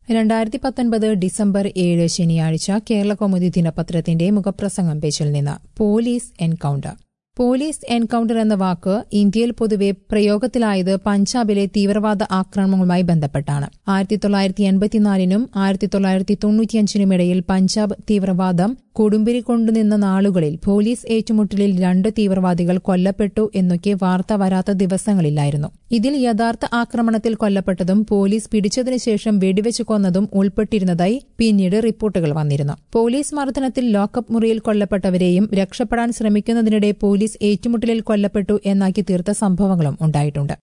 രണ്ടായിരത്തി പത്തൊൻപത് ഡിസംബർ ഏഴ് ശനിയാഴ്ച കേരളകൗമുദി ദിനപത്രത്തിന്റെ മുഖപ്രസംഗം പേജിൽ നിന്ന് പോലീസ് എൻകൌണ്ടർ പോലീസ് എൻകൌണ്ടർ എന്ന വാക്ക് ഇന്ത്യയിൽ പൊതുവെ പ്രയോഗത്തിലായത് പഞ്ചാബിലെ തീവ്രവാദ ആക്രമണങ്ങളുമായി ബന്ധപ്പെട്ടാണ് ആയിരത്തി തൊള്ളായിരത്തി എൺപത്തിനാലിനും ആയിരത്തി തൊള്ളായിരത്തി തൊണ്ണൂറ്റിയഞ്ചിനും ഇടയിൽ പഞ്ചാബ് തീവ്രവാദം കൊടുമ്പിരി കൊണ്ടുനിന്ന നാളുകളിൽ പോലീസ് ഏറ്റുമുട്ടലിൽ രണ്ട് തീവ്രവാദികൾ കൊല്ലപ്പെട്ടു എന്നൊക്കെ വാർത്ത വരാത്ത ദിവസങ്ങളില്ലായിരുന്നു ഇതിൽ യഥാർത്ഥ ആക്രമണത്തിൽ കൊല്ലപ്പെട്ടതും പോലീസ് പിടിച്ചതിനുശേഷം വെടിവെച്ച് കൊന്നതും ഉൾപ്പെട്ടിരുന്നതായി പിന്നീട് റിപ്പോർട്ടുകൾ വന്നിരുന്നു പോലീസ് മർദ്ദനത്തിൽ ലോക്കപ്പ് മുറിയിൽ കൊല്ലപ്പെട്ടവരെയും രക്ഷപ്പെടാൻ ശ്രമിക്കുന്നതിനിടെ പോലീസ് ഏറ്റുമുട്ടലിൽ കൊല്ലപ്പെട്ടു എന്നാക്കി തീർത്ത സംഭവങ്ങളും ഉണ്ടായിട്ടുണ്ട്